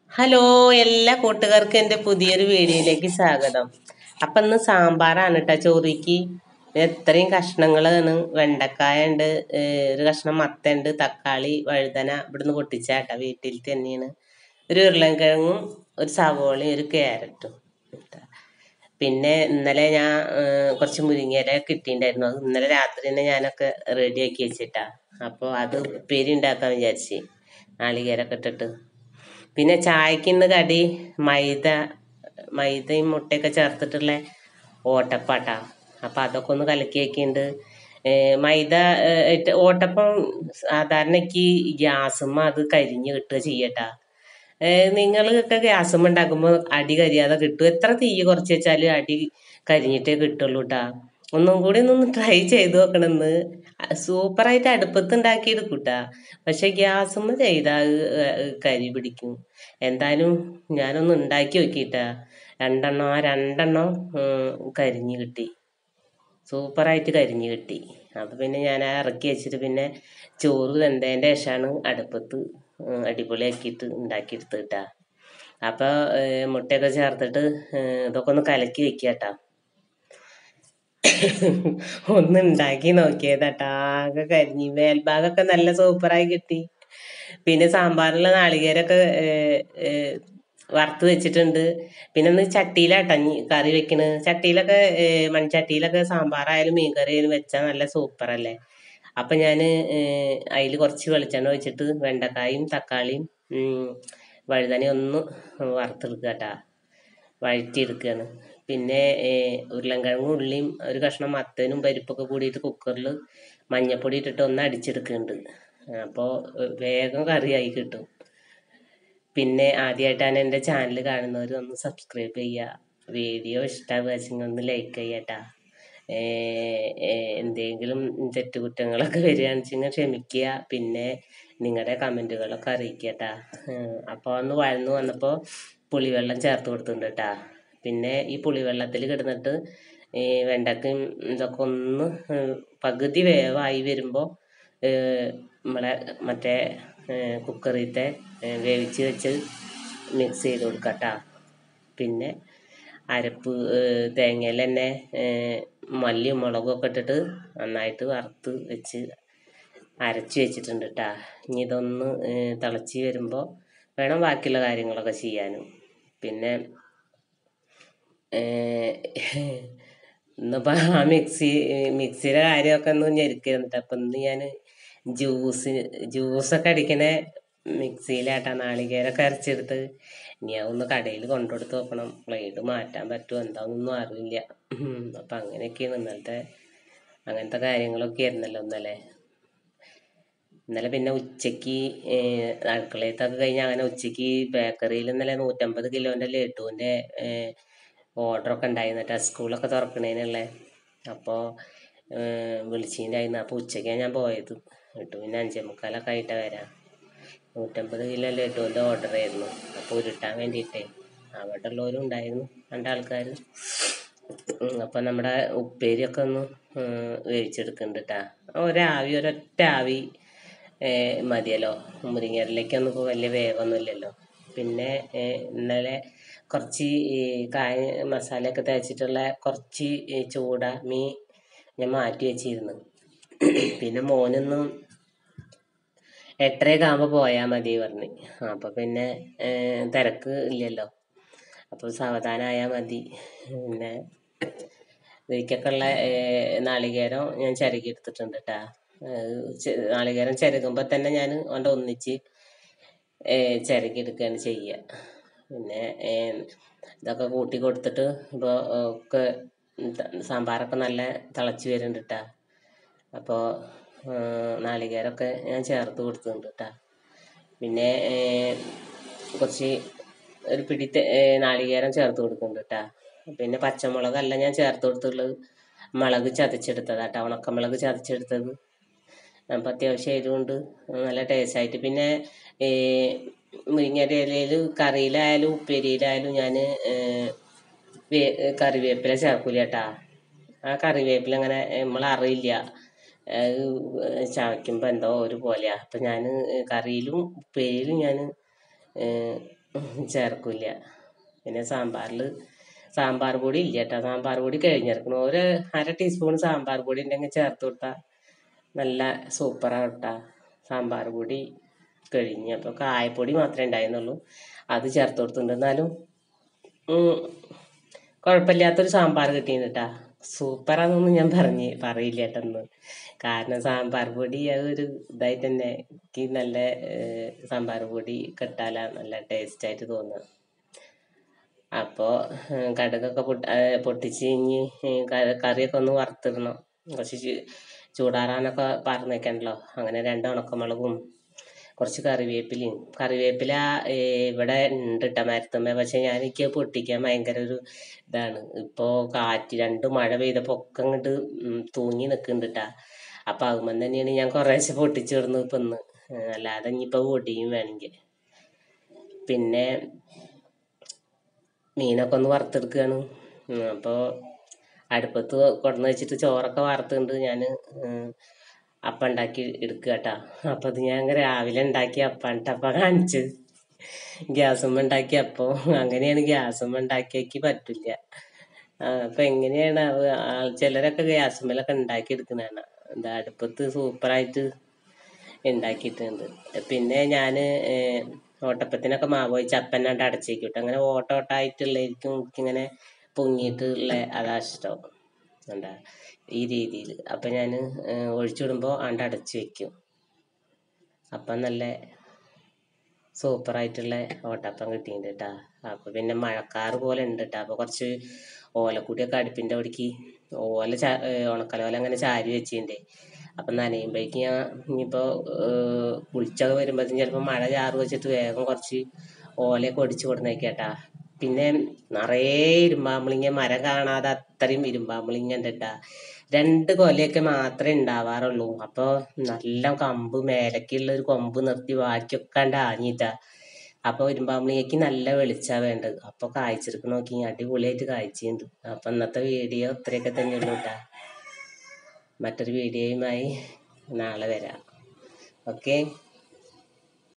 hello എല്ലാ കൂട്ടുകാർക്കും എൻ്റെ പുതിയൊരു വീഡിയോയിലേക്ക് സ്വാഗതം അപ്പം ഇന്ന് സാമ്പാറാണ് കേട്ടോ ചോറിക്ക് എത്രയും കഷ്ണങ്ങളാണ് വെണ്ടക്കായ ഉണ്ട് ഏഹ് ഒരു കഷ്ണം മത്ത ഉണ്ട് തക്കാളി വഴുതന ഇവിടുന്ന് പൊട്ടിച്ചാട്ടോ വീട്ടിൽ തന്നെയാണ് ഒരു ഉരുളൻകിഴങ്ങും ഒരു സവോളയും ഒരു ക്യാരറ്റും പിന്നെ ഇന്നലെ ഞാൻ ഏഹ് കുറച്ച് മുരിങ്ങയില കിട്ടിയിട്ടുണ്ടായിരുന്നു അത് ഇന്നലെ രാത്രി തന്നെ ഞാനൊക്കെ റെഡിയാക്കി വെച്ചിട്ടാ അപ്പോൾ അത് ഉപ്പേരി ഉണ്ടാക്കാൻ വിചാരിച്ച് നാളികേരൊക്കെ ഇട്ടിട്ട് പിന്നെ ചായക്ക് ഇന്ന് കടി മൈദ മൈദയും മുട്ടയൊക്കെ ചേർത്തിട്ടുള്ള ഓട്ടപ്പാട്ടാ അപ്പം അതൊക്കെ ഒന്ന് കലക്കി വെക്കുന്നുണ്ട് മൈദ ഏഹ്, ഇട്ട് ഓട്ടപ്പം സാധാരണക്ക് ഗ്യാസുമ്മ അത് കരിഞ്ഞ് കിട്ടുക ചെയ്യട്ടാ നിങ്ങളൊക്കെ ഗ്യാസുമ്മ ഉണ്ടാക്കുമ്പോൾ അടി കരിയാതെ കിട്ടും എത്ര തീ കുറച്ച് വെച്ചാലും അടി കരിഞ്ഞിട്ടേ കിട്ടുള്ളൂ കേട്ടാ ഒന്നും കൂടി ഒന്ന് ട്രൈ ചെയ്ത് നോക്കണമെന്ന് സൂപ്പറായിട്ട് അടുപ്പത്ത് ഉണ്ടാക്കിയെടുക്കൂട്ടാ പക്ഷെ ഗ്യാസുമ്മ ചെയ്താൽ കരി പിടിക്കും എന്തായാലും ഞാനൊന്ന് ഉണ്ടാക്കി നോക്കിയിട്ടാ രണ്ടെണ്ണം ആ രണ്ടെണ്ണം ഉം, കരിഞ്ഞ് കിട്ടി സൂപ്പറായിട്ട് കരിഞ്ഞ് കിട്ടി അപ്പം പിന്നെ ഞാൻ ആ ഇറക്കി വെച്ചിട്ട് പിന്നെ ചോറ് വെന്തതിൻ്റെ ശേഷമാണ് അടുപ്പത്ത് ഉം, അടിപൊളിയാക്കിയിട്ട് ഉണ്ടാക്കിയെടുത്ത് കിട്ടാ അപ്പോൾ മുട്ടയൊക്കെ ചേർത്തിട്ട് ഏഹ്, ഇതൊക്കെ ഒന്ന് കലക്കി വെക്കുക കേട്ടാ ഒന്ന് ഉണ്ടാക്കി നോക്കിയതാട്ടാ ആകെ കരിഞ്ഞി മേൽഭാഗമൊക്കെ നല്ല സൂപ്പറായി കിട്ടി പിന്നെ സാമ്പാറിലുള്ള നാളികേരമൊക്കെ ഏഹ്, ഏഹ്, വറുത്ത് വെച്ചിട്ടുണ്ട് പിന്നെ ഒന്ന് ചട്ടിയിലാട്ടാ ഇനി കറി വെക്കണത് ചട്ടിയിലൊക്കെ ഏഹ്, മൺചട്ടിയിലൊക്കെ സാമ്പാറായാലും മീൻ കറി ആയാലും വെച്ചാൽ നല്ല സൂപ്പറല്ലേ അപ്പം ഞാൻ അതിൽ കുറച്ച് വെളിച്ചെണ്ണ ഒഴിച്ചിട്ട് വെണ്ടക്കായും തക്കാളിയും ഉം, വഴുതനയും ഒന്ന് വറുത്തെടുക്കുക കേട്ടാ വഴറ്റിയെടുക്കുകയാണ് പിന്നെ ഏഹ്, ഉരുളൻകിഴങ്ങും ഉള്ളിയും ഒരു കഷ്ണം മത്തനും പരിപ്പൊക്കെ കൂടിയിട്ട് കുക്കറിൽ മഞ്ഞപ്പൊടി ഇട്ടിട്ട് ഒന്ന് അടിച്ചെടുക്കുന്നുണ്ട് അപ്പോൾ വേഗം കറിയായി കിട്ടും പിന്നെ ആദ്യമായിട്ടാണ് എൻ്റെ ചാനൽ കാണുന്നവർ ഒന്ന് സബ്സ്ക്രൈബ് ചെയ്യുക വീഡിയോ ഇഷ്ടമാവുക വെച്ചെങ്കിൽ ഒന്ന് ലൈക്ക് ചെയ്യട്ടാ ഏഹ്, ഏഹ്, എന്തെങ്കിലും തെറ്റുകുറ്റങ്ങളൊക്കെ വരികയാണെന്ന് വെച്ചെങ്കിൽ ക്ഷമിക്കുക പിന്നെ നിങ്ങളുടെ കമൻറ്റുകളൊക്കെ അറിയിക്കട്ടാ അപ്പോൾ ഒന്ന് വഴന്നു വന്നപ്പോൾ പുളിവെള്ളം ചേർത്ത് കൊടുത്തിട്ടുണ്ട് കേട്ടാ പിന്നെ ഈ പുളിവെള്ളത്തിൽ കിടന്നിട്ട് ഈ വെണ്ടക്കയും ഇതൊക്കെ ഒന്ന് ഏഹ്, പകുതി വേവായി വരുമ്പോൾ നമ്മളെ മറ്റേ കുക്കറിലത്തെ വേവിച്ച് വെച്ച് മിക്സ് ചെയ്ത് കൊടുക്കട്ടാ പിന്നെ അരപ്പ് ഏഹ്, തേങ്ങയിൽ തന്നെ ഏഹ്, മല്ലിയും മുളകും ഒക്കെ ഇട്ടിട്ട് നന്നായിട്ട് വറുത്ത് വെച്ച് അരച്ച് വെച്ചിട്ടുണ്ട് കേട്ടാ ഇനി ഇതൊന്ന് ഏഹ്, തിളച്ച് വരുമ്പോൾ വേണം ബാക്കിയുള്ള കാര്യങ്ങളൊക്കെ ചെയ്യാനും പിന്നെ ഇന്നിപ്പോൾ ആ മിക്സി മിക്സിയുടെ കാര്യമൊക്കെ ഒന്ന് ഞെരുക്കിരുന്നിട്ട് അപ്പം ഇന്ന് ഞാൻ ജ്യൂസ് ജ്യൂസൊക്കെ അടിക്കണ മിക്സിയിലാട്ടാ നാളികേരമൊക്കെ അരച്ചെടുത്ത് ഇനി അതൊന്ന് കടയിൽ കൊണ്ടുകൊടുത്ത് നോക്കണം ബ്ലേഡ് മാറ്റാൻ പറ്റുമോ എന്താണെന്നൊന്നും അറിയില്ല അപ്പം അങ്ങനെയൊക്കെയാണ് ഇന്നലത്തെ അങ്ങനത്തെ കാര്യങ്ങളൊക്കെ ആയിരുന്നല്ലോ ഇന്നലെ ഇന്നലെ പിന്നെ ഉച്ചയ്ക്ക് അടുക്കളയത്തൊക്കെ കഴിഞ്ഞ് അങ്ങനെ ഉച്ചയ്ക്ക് ബേക്കറിയിൽ ഇന്നലെ നൂറ്റമ്പത് കിലോൻ്റെ ലഡുവിൻ്റെ ഓർഡറൊക്കെ ഉണ്ടായിരുന്നു സ്കൂളൊക്കെ തുറക്കണേനുള്ള അപ്പോൾ വിളിച്ചിട്ടുണ്ടായിരുന്നു അപ്പോൾ ഉച്ചയ്ക്കാണ് ഞാൻ പോയത് എന്നിട്ട് പിന്നെ അഞ്ചേ മുക്കാലൊക്കെ ആയിട്ടാണ് വരാം നൂറ്റമ്പത് കിലോ ലഡുവിൻ്റെ ഓർഡർ ആയിരുന്നു അപ്പോൾ ഉരുട്ടാൻ വേണ്ടിയിട്ടേ അവിടെ ഉള്ളവരും ഉണ്ടായിരുന്നു രണ്ടാൾക്കാർ അപ്പം നമ്മുടെ ഉപ്പേരിയൊക്കെ ഒന്ന് ഉം, വേവിച്ചെടുക്കുന്നുണ്ട് കേട്ടാ ഒരാവി ഒരൊറ്റ ആവി ഏഹ്, മതിയല്ലോ മുരിങ്ങയിലേക്കൊന്നും ഇപ്പോൾ വലിയ വേവൊന്നും ഇല്ലല്ലോ പിന്നെ ഏഹ്, ഇന്നലെ കുറച്ച് ഈ കായ മസാലയൊക്കെ തേച്ചിട്ടുള്ള കുറച്ച് ഈ ചൂട മീൻ ഞാൻ മാറ്റി വെച്ചിരുന്നു പിന്നെ മോനൊന്നും എട്ടരയൊക്കെ ആകുമ്പോൾ പോയാൽ മതി പറഞ്ഞ് അപ്പോൾ പിന്നെ ഏഹ്, തിരക്ക് ഇല്ലല്ലോ അപ്പോൾ സാവധാനമായാൽ മതി പിന്നെ ഇതിലേക്കൊക്കെ ഉള്ള ഏഹ്, നാളികേരം ഞാൻ ചിരകി എടുത്തിട്ടുണ്ട് കേട്ടാ നാളികേരം ചിരകുമ്പോൾ തന്നെ ഞാൻ അതുകൊണ്ട് ഒന്നിച്ച് ഏഹ്, ചിരകി എടുക്കുകയാണ് ചെയ്യുക പിന്നെ ഏഹ്, ഇതൊക്കെ കൂട്ടി കൊടുത്തിട്ട് ഇപ്പോൾ ഒക്കെ ത- സാമ്പാറൊക്കെ നല്ല തിളച്ച് വരുന്നുണ്ട് കേട്ടാ അപ്പോൾ നാളികേരമൊക്കെ ഞാൻ ചേർത്ത് കൊടുത്തിട്ടുണ്ട് കേട്ടാ പിന്നെ ഏഹ്, കുറച്ച് ഒരു പിടി തെ- ഏഹ്, നാളികേരം ചേർത്ത് കൊടുക്കുന്നുണ്ട് കേട്ടാ പിന്നെ പച്ചമുളകല്ല ഞാൻ ചേർത്ത് കൊടുത്തുള്ളത് മുളക് ചതച്ചെടുത്തതാ കേട്ടോ ഉണക്കമുളക് ചതച്ചെടുത്തത് അപ്പം അത്യാവശ്യം എരിവുണ്ട് നല്ല ടേസ്റ്റ് ആയിട്ട് പിന്നെ ഈ മുരിങ്ങയുടെ ഇലയിൽ കറിയിലായാലും ഉപ്പേരിയിലായാലും ഞാൻ കറിവേപ്പില ചേർക്കൂല കേട്ടാ ആ കറിവേപ്പില അങ്ങനെ നമ്മളറിയില്ല അത് ചവയ്ക്കുമ്പോൾ എന്തോ ഒരു പോലെയാ അപ്പം ഞാൻ കറിയിലും ഉപ്പേരിയിലും ഞാൻ ചേർക്കില്ല പിന്നെ സാമ്പാറിൽ സാമ്പാർ പൊടി ഇല്ല കേട്ടോ സാമ്പാർ പൊടി കഴിഞ്ഞിറക്കണം ഒരു അര ടീസ്പൂൺ സാമ്പാർ പൊടി ഉണ്ടെങ്കിൽ ചേർത്ത് കൊടുത്താൽ നല്ല സൂപ്പറാണ് കേട്ടോ സാമ്പാർ പൊടി കഴിഞ്ഞ് അപ്പോൾ കായപ്പൊടി മാത്രമേ ഉണ്ടായിരുന്നുള്ളൂ അത് ചേർത്ത് കൊടുത്തിട്ടുണ്ട് എന്നാലും ഉം, കുഴപ്പമില്ലാത്തൊരു സാമ്പാർ കിട്ടിയിട്ടുണ്ട് കേട്ടാ സൂപ്പറാന്നൊന്നും ഞാൻ പറഞ്ഞ് പറയില്ല കേട്ടെന്ന് കാരണം സാമ്പാർ പൊടി അതൊരു ഇതായിട്ട് തന്നെ എനിക്ക് നല്ല ഏഹ്, സാമ്പാർ പൊടി കിട്ടാല നല്ല ടേസ്റ്റായിട്ട് തോന്നുക അപ്പോൾ കടുകൊക്കെ പൊട്ടി ഏഹ്, പൊട്ടിച്ച് ഇനി ക- കറിയൊക്കെ ഒന്ന് വറുത്തിടണം കുറച്ച് ചൂ- ചൂടാറാനൊക്കെ പറഞ്ഞു വെക്കണല്ലോ അങ്ങനെ രണ്ട് ഉണക്കമുളകും കുറച്ച് കറിവേപ്പിലയും കറിവേപ്പില ഏഹ്, ഇവിടെ ഉണ്ട് കേട്ടോ മരത്തുമ്മ പക്ഷെ ഞാൻ എനിക്ക് പൊട്ടിക്കാൻ ഭയങ്കര ഒരു ഇതാണ് ഇപ്പോൾ കാറ്റ് രണ്ട് മഴ പെയ്തപ്പോൾ ഒക്കെ അങ്ങോട്ട് തൂങ്ങി നിൽക്കുന്നുണ്ട് കേട്ടാ അപ്പം അതുമ്പോൾ തന്നെയാണ് ഞാൻ കുറേശ്ശെ പൊട്ടിച്ചു വിടുന്നത് ഇപ്പം ഇന്ന് ഏഹ്, അല്ലാതെ ഇനിയിപ്പോൾ പൊടിയും വേണമെങ്കിൽ പിന്നെ മീനൊക്കെ ഒന്ന് വറുത്തെടുക്കുകയാണ് അപ്പോൾ അടുപ്പത്ത് കൊണ്ടുവന്ന് വെച്ചിട്ട് ചോറൊക്കെ വറുത്തുകൊണ്ട് ഞാൻ അപ്പം ഉണ്ടാക്കി എടുക്കുക കേട്ടോ അപ്പം അത് ഞാൻ രാവിലെ ഉണ്ടാക്കിയ അപ്പം അപ്പം കാണിച്ചത് ഗ്യാസുമ്മ ഉണ്ടാക്കിയ അപ്പോൾ അങ്ങനെയാണ് ഗ്യാസുമ്മ ഉണ്ടാക്കിയേക്ക് പറ്റില്ല അപ്പം എങ്ങനെയാണ് അവ ആ- ചിലരൊക്കെ ഗ്യാസുമ്മലൊക്കെ ഉണ്ടാക്കി എടുക്കുന്നതാണ് എന്താ അടുപ്പത്ത് സൂപ്പറായിട്ട് ഉണ്ടാക്കിയിട്ടുണ്ട് പിന്നെ ഞാൻ ഓട്ടപ്പത്തിനൊക്കെ മാവ് വെച്ച് അപ്പനാണ്ട് അടച്ചേക്കിട്ട് അങ്ങനെ ഓട്ട ഓട്ടായിട്ടുള്ളതായിരിക്കും എനിക്കിങ്ങനെ പൊങ്ങിയിട്ടുള്ള അതാ ഇഷ്ടം എന്താ ഈ രീതിയിൽ അപ്പം ഞാൻ ഒഴിച്ചിടുമ്പോൾ ആണ്ട് അടച്ച് വെക്കും അപ്പം നല്ല സൂപ്പറായിട്ടുള്ള ഓട്ടപ്പം കിട്ടിയിട്ടുണ്ട് കേട്ടാ അപ്പോൾ പിന്നെ മഴക്കാറ് പോലെ ഉണ്ട് കേട്ടോ അപ്പോൾ കുറച്ച് ഓലക്കൂടിയൊക്കെ അടുപ്പിൻ്റെ അവിടേക്ക് ഓല ചാ ഏഹ് ഉണക്കലോല അങ്ങനെ ചാരി വെച്ചിട്ടുണ്ട് അപ്പം നനയുമ്പോഴേക്ക് ഞാൻ ഇനിയിപ്പോൾ കുളിച്ചൊക്കെ വരുമ്പോഴത്തേക്കും ചിലപ്പോൾ മഴ ചാറ് വെച്ചിട്ട് വേഗം കുറച്ച് ഓലയൊക്കെ ഒടിച്ച് കൊടുന്നേക്കേട്ടാ പിന്നെ നിറയെ ഇരുമ്പാമ്പളിങ്ങ മരം കാണാതെ അത്രയും ഇരുമ്പാമ്പളിങ്ങ ഉണ്ട് കേട്ടാ രണ്ട് കൊലയൊക്കെ മാത്രമേ ഉണ്ടാവാറുള്ളൂ അപ്പോൾ നല്ല കമ്പ് മേലക്കുള്ള ഒരു കൊമ്പ് നിർത്തി ബാക്കിയൊക്കെ ഉണ്ട് ആഞ്ഞിട്ടാ അപ്പോൾ ഇരുമ്പാമ്പളിങ്ങയ്ക്ക് നല്ല വെളിച്ചാ വേണ്ടത് അപ്പോൾ കായ്ച്ചെടുക്ക് നോക്കി അടിപൊളിയായിട്ട് കായ്ച്ചിട്ടുണ്ട് അപ്പോൾ ഇന്നത്തെ വീഡിയോ ഇത്രയൊക്കെ തന്നെ ഉള്ളൂ കേട്ടാ മറ്റൊരു വീഡിയോയുമായി നാളെ വരാം ഓക്കെ